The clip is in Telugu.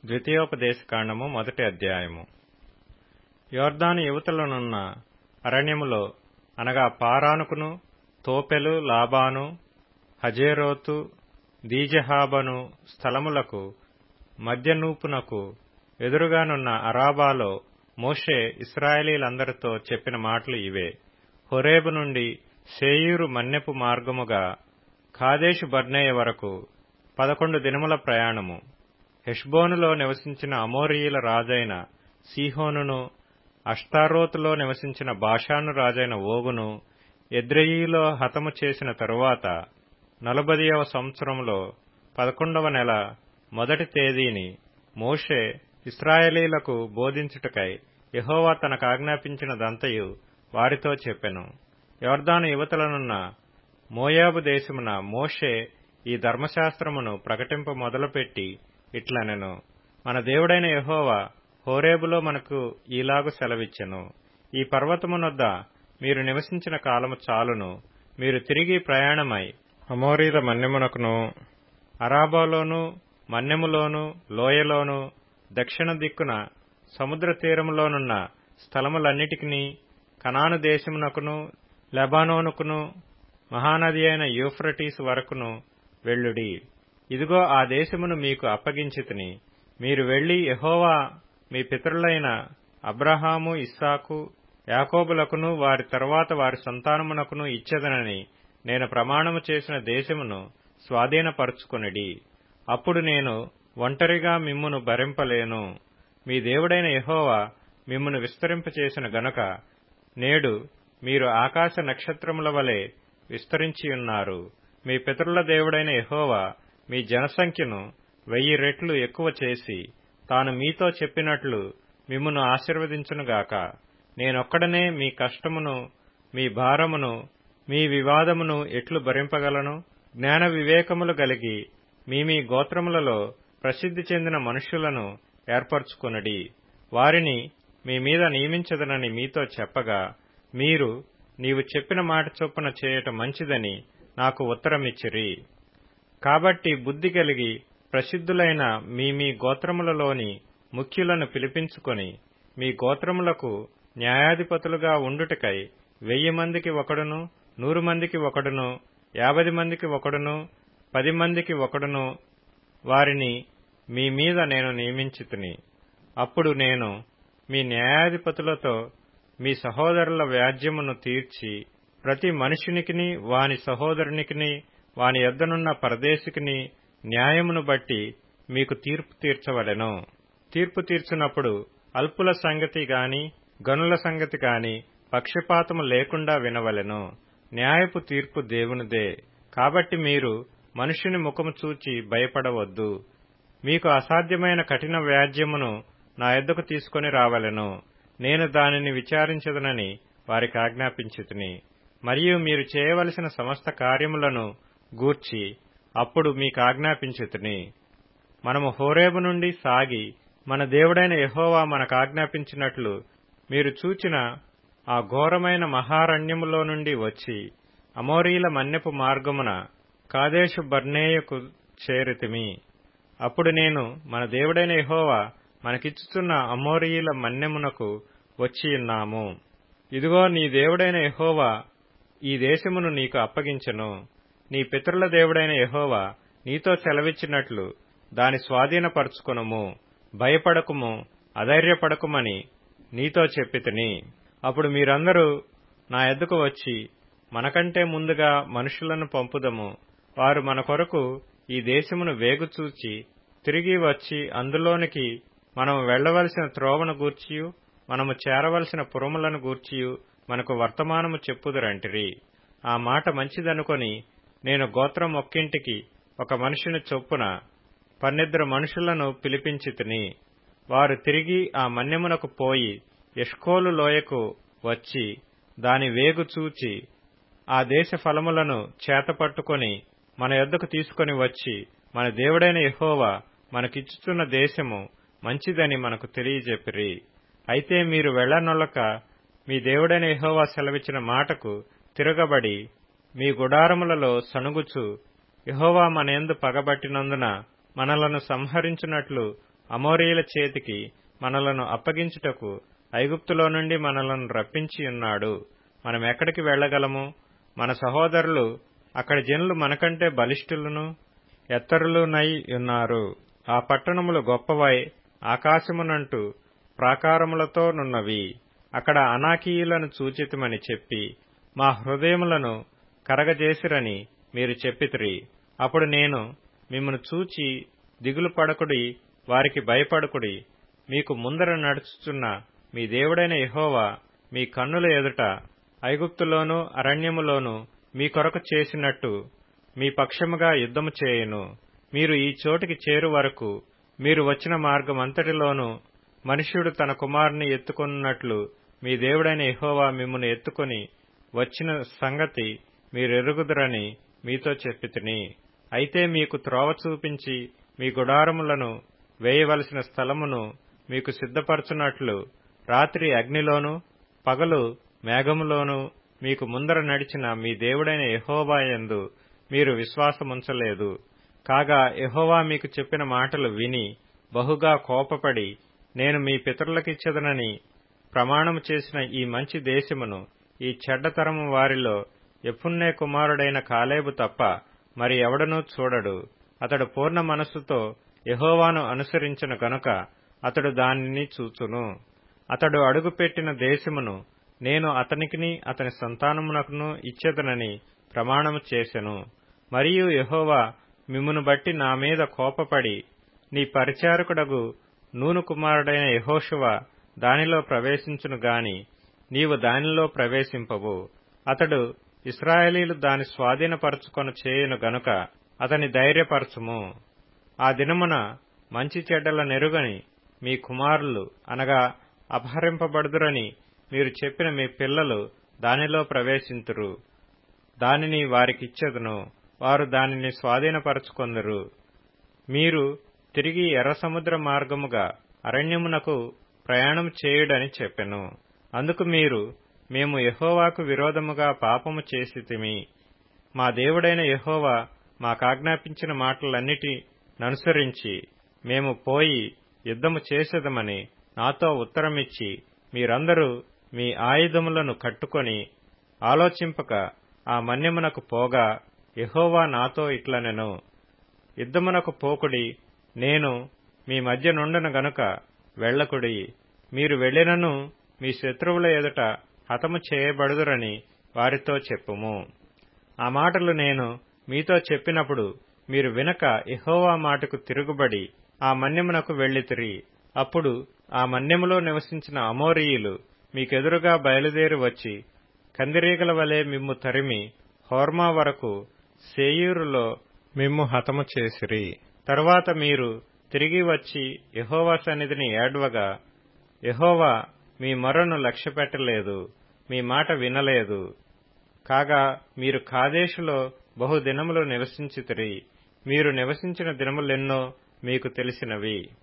ద్వితీయోపదేశకాండము మొదటి అధ్యాయము యోర్దాను యువతలనున్న అరణ్యములో అనగా పారానుకును తోపెలు లాబాను హజేరోతు దీజహాబను స్థలములకు మధ్యనూపునకు ఎదురుగానున్న అరాబాలో మోషే ఇస్రాయేలీలందరితో చెప్పిన మాటలు ఇవే హొరేబు నుండి సేయీరు మన్నెపు మార్గముగా కాదేశు బర్నేయ వరకు పదకొండు దినముల ప్రయాణము హెష్బోనులో నివసించిన అమోరీయుల రాజైన సీహోనును అష్తారోతులో నివసించిన బాషాను రాజైన ఓగును ఎద్రెయిలో హతము చేసిన తరువాత నలభదియవ సంవత్సరంలో పదకొండవ నెల మొదటి తేదీని మోషే ఇస్రాయేలీలకు బోధించుటకై యహోవా తనకు ఆజ్ఞాపించినదంతయు వారితో చెప్పెను యోర్దాను యువతలనున్న మోయాబు దేశమున మోషే ఈ ధర్మశాస్త్రమును ప్రకటింప మొదలుపెట్టి ఇట్లనెను మన దేవుడైన యహోవా హోరేబులో మనకు ఈలాగు సెలవిచ్చెను ఈ పర్వతమునొద్ద మీరు నివసించిన కాలము చాలును మీరు తిరిగి ప్రయాణమై అమోరీల మన్యమునకును అరాబాలోను మన్యములోను లోయలోను దక్షిణ దిక్కున సముద్ర తీరములోనున్న స్థలములన్నిటికీ కనాను దేశమునకును లెబానోనుకును మహానది అయిన యూఫ్రటీస్ వరకును వెళ్ళుడి ఇదిగో ఆ దేశమును మీకు అప్పగించితిని మీరు వెళ్లి యహోవా మీ పితరులైన అబ్రహాము ఇస్సాకు యాకోబులకును వారి తరువాత వారి సంతానమునకును ఇచ్చెదనని నేను ప్రమాణము చేసిన దేశమును స్వాధీనపరుచుకొనిడి అప్పుడు నేను ఒంటరిగా మిమ్మును భరింపలేను మీ దేవుడైన యహోవా మిమ్మును విస్తరింపచేసిన గనుక నేడు మీరు ఆకాశ నక్షత్రముల వలె విస్తరించియున్నారు మీ పితరుల దేవుడైన యహోవా మీ జనసంఖ్యను వెయ్యి రెట్లు ఎక్కువ చేసి తాను మీతో చెప్పినట్లు మిమ్మును ఆశీర్వదించునుగాక నేనొక్కడనే మీ కష్టమును మీ భారమును మీ వివాదమును ఎట్లు భరింపగలను జ్ఞాన వివేకములు గలిగి మీ మీ గోత్రములలో ప్రసిద్ధి చెందిన మనుష్యులను ఏర్పరచుకొనడి వారిని మీ మీద నియమించదనని మీతో చెప్పగా మీరు నీవు చెప్పిన మాట చొప్పున చేయటం మంచిదని నాకు ఉత్తరమిచ్చిరి కాబట్టి బుద్ధి కలిగి ప్రసిద్ధులైన మీ మీ గోత్రములలోని ముఖ్యులను పిలిపించుకొని మీ గోత్రములకు న్యాయాధిపతులుగా ఉండుటకై వెయ్యి మందికి ఒకడును నూరు మందికి ఒకడును యాభై మందికి ఒకడును పది మందికి ఒకడును వారిని మీ మీద నేను నియమించితిని అప్పుడు నేను మీ న్యాయాధిపతులతో మీ సహోదరుల వ్యాజ్యమును తీర్చి ప్రతి మనుషునికిని వాని సహోదరునికిని వాని యొద్దనున్న పరదేశికిని న్యాయమును బట్టి మీకు తీర్పు తీర్చవలెను తీర్పు తీర్చినప్పుడు అల్పుల సంగతి గాని గనుల సంగతి గాని పక్షపాతము లేకుండా వినవలెను న్యాయపు తీర్పు దేవునిదే కాబట్టి మీరు మనుషుని ముఖము చూచి భయపడవద్దు మీకు అసాధ్యమైన కఠిన వ్యాజ్యమును నా ఎద్దకు తీసుకుని రావలెను నేను దానిని విచారించదనని వారికి ఆజ్ఞాపించితిని మరియు మీరు చేయవలసిన సమస్త కార్యములను గూర్చి అప్పుడు మీకు ఆజ్ఞాపించితిని మనము హోరేబు నుండి సాగి మన దేవుడైన యహోవా మనకు ఆజ్ఞాపించినట్లు మీరు చూచిన ఆ ఘోరమైన మహారణ్యములో నుండి వచ్చి అమోరీల మన్నెపు మార్గమున కాదేశు బర్నేయకు చేరితిమి అప్పుడు నేను మన దేవుడైన యహోవా మనకిచ్చుచున్న అమోరీయుల మన్నెమునకు వచ్చియున్నాము ఇదిగో నీ దేవుడైన యహోవా ఈ దేశమును నీకు అప్పగించెను నీ పితరుల దేవుడైన యహోవా నీతో సెలవిచ్చినట్లు దాని స్వాధీనపరచుకొనుము భయపడకుము అధైర్యపడకుమని నీతో చెప్పితిని అప్పుడు మీరందరూ నా ఎద్దుకు వచ్చి మనకంటే ముందుగా మనుషులను పంపుదము వారు మన కొరకు ఈ దేశమును వేగుచూచి తిరిగి వచ్చి అందులోనికి మనము వెళ్లవలసిన త్రోవను గూర్చియు మనము చేరవలసిన పురములను గూర్చియు మనకు వర్తమానము చెప్పుదురంటిరి ఆ మాట మంచిదనుకొని నేను గోత్రం ఒక్కింటికి ఒక మనుషుని చొప్పున పన్నిద్దరు మనుషులను పిలిపించితిని వారు తిరిగి ఆ మన్యమునకు పోయి ఎష్కోలు లోయకు వచ్చి దాని వేగు చూచి ఆ దేశ ఫలములను చేతపట్టుకొని మన యొద్దకు తీసుకొని వచ్చి మన దేవుడైన యహోవా మనకిచ్చుతున్న దేశము మంచిదని మనకు తెలియజెప్పిరి అయితే మీరు వెళ్లనొల్లక మీ దేవుడైన యహోవా సెలవిచ్చిన మాటకు తిరగబడి మీ గుడారములలో సణుగుచు యహోవా మనయందు పగబట్టినందున మనలను సంహరించున్నట్లు అమోరీయుల చేతికి మనలను అప్పగించుటకు ఐగుప్తులో నుండి మనలను రప్పించి ఉన్నాడు మనం ఎక్కడికి వెళ్లగలము మన సహోదరులు అక్కడి జనులు మనకంటే బలిష్ఠులను ఎత్తరులునై ఉన్నారు ఆ పట్టణములు గొప్పవై ఆకాశమునంటూ ప్రాకారములతోనున్నవి అక్కడ అనాకీయులను చూచితమని చెప్పి మా హృదయములను కరగజేసిరని మీరు చెప్పితిరి అప్పుడు నేను మిమ్మను చూచి దిగులు పడకుడి వారికి భయపడకుడి మీకు ముందర నడుచుచున్న మీ దేవుడైన యహోవా మీ కన్నుల ఎదుట ఐగుప్తులోను అరణ్యములోను మీ కొరకు చేసినట్టు మీ పక్షముగా యుద్ధము చేయును మీరు ఈ చోటికి చేరు వరకు మీరు వచ్చిన మార్గమంతటిలోనూ మనుష్యుడు తన కుమారుని ఎత్తుకొనున్నట్లు మీ దేవుడైన యహోవా మిమ్మను ఎత్తుకొని వచ్చిన సంగతి మీరెరుగుదురని మీతో చెప్పితిని అయితే మీకు త్రోవ చూపించి మీ గుడారములను వేయవలసిన స్థలమును మీకు సిద్ధపరచునట్లు రాత్రి అగ్నిలోను పగలు మేఘములోను మీకు ముందర నడిచిన మీ దేవుడైన యహోవాయందు మీరు విశ్వాసముంచలేదు కాగా యహోవా మీకు చెప్పిన మాటలు విని బహుగా కోపపడి నేను మీ పితరులకిచ్చదనని ప్రమాణము చేసిన ఈ మంచి దేశమును ఈ చెడ్డతరము వారిలో ఎఫున్నే కుమారుడైన కాలేబు తప్ప మరి ఎవడనూ చూడడు అతడు పూర్ణ మనస్సుతో యహోవాను అనుసరించిన గనుక అతడు దానిని చూచును అతడు అడుగుపెట్టిన దేశమును నేను అతనికిని అతని సంతానమునకును ఇచ్చేదనని ప్రమాణము చేసెను మరియు యహోవా మిమ్మును బట్టి నా మీద కోపపడి నీ పరిచారకుడగు నూను కుమారుడైన యహోషువ దానిలో ప్రవేశించును గాని నీవు దానిలో ప్రవేశింపవు అతడు ఇస్రాయేలీలు దాని స్వాధీనపరచుకొన చేయును గనుక అతని ధైర్యపరచుము ఆ దినమున మంచి చెడ్డల నెరుగని మీ కుమారులు అనగా అపహరింపబడుదురని మీరు చెప్పిన మీ పిల్లలు దానిలో ప్రవేశింతురు దానిని వారికిచ్చెదను వారు దానిని స్వాధీనపరచుకొందురు మీరు తిరిగి ఎర్ర సముద్ర మార్గముగా అరణ్యమునకు ప్రయాణం చేయుడని చెప్పెను అందుకు మీరు మేము యహోవాకు విరోధముగా పాపము చేసితిమి మా దేవుడైన యహోవా మాకాజ్ఞాపించిన మాటలన్నిటి ననుసరించి మేము పోయి యుద్ధము చేసేదమని నాతో ఉత్తరమిచ్చి మీరందరూ మీ ఆయుధములను కట్టుకొని ఆలోచింపక ఆ మన్యమునకు పోగా యహోవా నాతో ఇట్లనెను యుద్ధమునకు పోకుడి నేను మీ మధ్య నుండను గనుక వెళ్లకుడి మీరు వెళ్లినను మీ శత్రువుల ఎదుట హతము చేయబడుదురని వారితో చెప్పుము ఆ మాటలు నేను మీతో చెప్పినప్పుడు మీరు వినక యహోవా మాటకు తిరుగుబడి ఆ మన్యమునకు వెళ్లితిరి అప్పుడు ఆ మన్యములో నివసించిన అమోరీయులు మీకెదురుగా బయలుదేరి వచ్చి కందిరీగల వలె మిమ్ము తరిమి హోర్మా వరకు సేయూరులో మిమ్ము హతము చేసిరి తరువాత మీరు తిరిగి వచ్చి యహోవా సన్నిధిని ఏడ్వగా యహోవా మీ మొరను లక్ష్యపెట్టలేదు మీ మాట వినలేదు కాగా మీరు కాదేశులో బహు దినములు నివసించితిరి మీరు నివసించిన దినములెన్నో మీకు తెలిసినవి